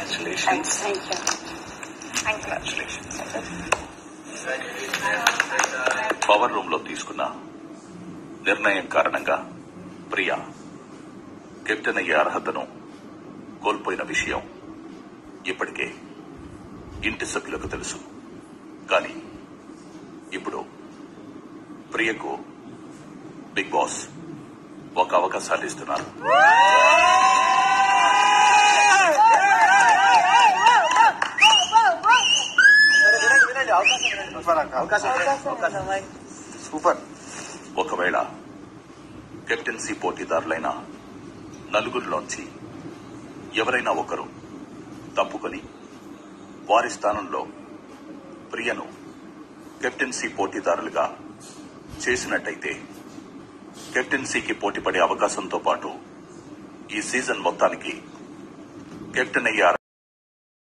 congratulations thank you thank you congratulations power room లో తీసుకున్న నిర్ణయం కారణంగా ప్రియా కెప్టెన్ అయ్యే అర్హతను కోల్పోయిన విషయం ఇప్పటికే ఇంటి సభ్యులకు తెలుసు కానీ ఇప్పుడు ప్రియకు బిగ్ బాస్ ఒక అవకాశాలు ఇస్తున్నారు సూపర్ ఒకవేళ కెప్టెన్సీ పోటీదారులైన నలుగురిలోంచి ఎవరైనా ఒకరు తప్పుకొని వారి స్థానంలో ప్రియను కెప్టెన్సీ పోటీదారులుగా చేసినట్టయితే కెప్టెన్సీకి పోటీపడే అవకాశంతో పాటు ఈ సీజన్ మొత్తానికి కెప్టెన్ అయ్యే